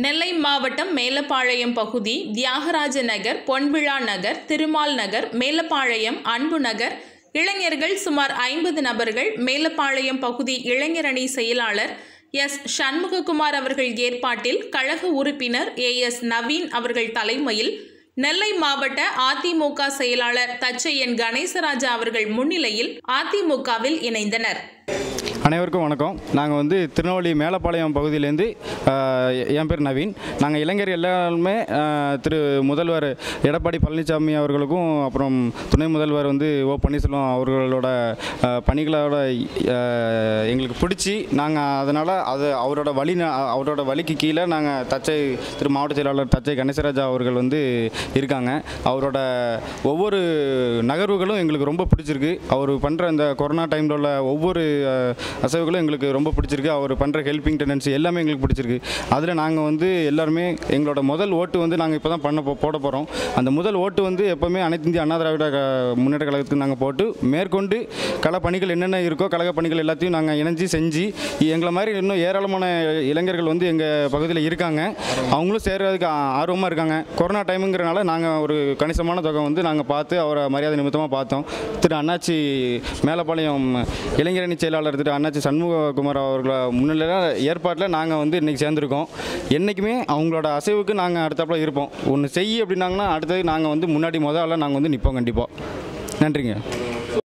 நெல்லை மாவட்டம் மேலப்பாளையம் பகுதி தியாகராஜ நகர் பொன்விழா நகர் திருமால் நகர் மேலப்பாளையம் அன்பு நகர் இளைஞர்கள் சுமார் ஐம்பது நபர்கள் மேலப்பாளையம் பகுதி இளைஞரணி செயலாளர் எஸ் சண்முககுமார் அவர்கள் ஏற்பாட்டில் கழக உறுப்பினர் ஏ எஸ் நவீன் அவர்கள் தலைமையில் நெல்லை மாவட்ட அதிமுக செயலாளர் தச்சையன் கணேசராஜா அவர்கள் முன்னிலையில் அதிமுகவில் இணைந்தனர் அனைவருக்கும் வணக்கம் நாங்கள் வந்து திருநெல்வேலி மேலப்பாளையம் பகுதியிலேருந்து ஆஹ், என் பேர் நவீன் நாங்கள் இளைஞர் எல்லாருமே ஆஹ், திரு முதல்வர் எடப்பாடி பழனிசாமி அவர்களுக்கும் அப்புறம் துணை முதல்வர் வந்து ஓ பன்னீர்செல்வம் அவர்களோட ஆஹ், பணிகளோட ஆஹ், எங்களுக்கு பிடிச்சி நாங்கள் அதனால் அது அவரோட வழி ந- அவரோட வழிக்கு கீழே நாங்கள் தச்சை திரு மாவட்ட செயலாளர் தச்சை கணேசராஜா அவர்கள் வந்து இருக்காங்க அவரோட ஒவ்வொரு நகர்வுகளும் எங்களுக்கு ரொம்ப பிடிச்சிருக்கு அவர் பண்ணுற அந்த கொரோனா டைமில் உள்ள ஒவ்வொரு அஹ், அசைவுகளும் எங்களுக்கு ரொம்ப பிடிச்சிருக்கு அவர் பண்ணுற ஹெல்பிங் டெண்டன்சி எல்லாமே எங்களுக்கு பிடிச்சிருக்கு அதில் நாங்கள் வந்து எல்லாருமே எங்களோட முதல் ஓட்டு வந்து நாங்கள் இப்போ தான் பண்ண போ- போட போகிறோம் அந்த முதல் ஓட்டு வந்து எப்போவுமே அனைத்து இந்திய அண்ணா திராவிட க- முன்னேற்ற கழகத்துக்கு நாங்கள் போட்டு மேற்கொண்டு கள பணிகள் என்னென்ன இருக்கோ கழக பணிகள் எல்லாத்தையும் நாங்கள் இணைஞ்சு செஞ்சு எங்களை மாதிரி இன்னும் ஏராளமான இளைஞர்கள் வந்து எங்கள் பகுதியில் இருக்காங்க அவங்களும் சேர்றதுக்கு ஆ- ஆர்வமாக இருக்காங்க கொரோனா டைமுங்கிறனால நாங்கள் ஒரு கணிசமான தொகை வந்து நாங்கள் பார்த்து அவரை மரியாதை நிமித்தமாக பார்த்தோம் திரு அண்ணாச்சி மேலப்பாளையம் இளைஞரணி செயலாளர் திரு அண்ணாச்சி சண்முககுமார் அவர்கள முன்னிலையில் ஏற்பாட்டில் நாங்கள் வந்து இன்றைக்கி சேர்ந்துருக்கோம் என்றைக்குமே அவங்களோட அசைவுக்கு நாங்கள் அடுத்தாப்புல இருப்போம் ஒன்று செய் அப்படின்னாங்கன்னா அடுத்தது நாங்கள் வந்து முன்னாடி முதல்ல நாங்கள் வந்து நிற்போம் கண்டிப்பாக நன்றிங்க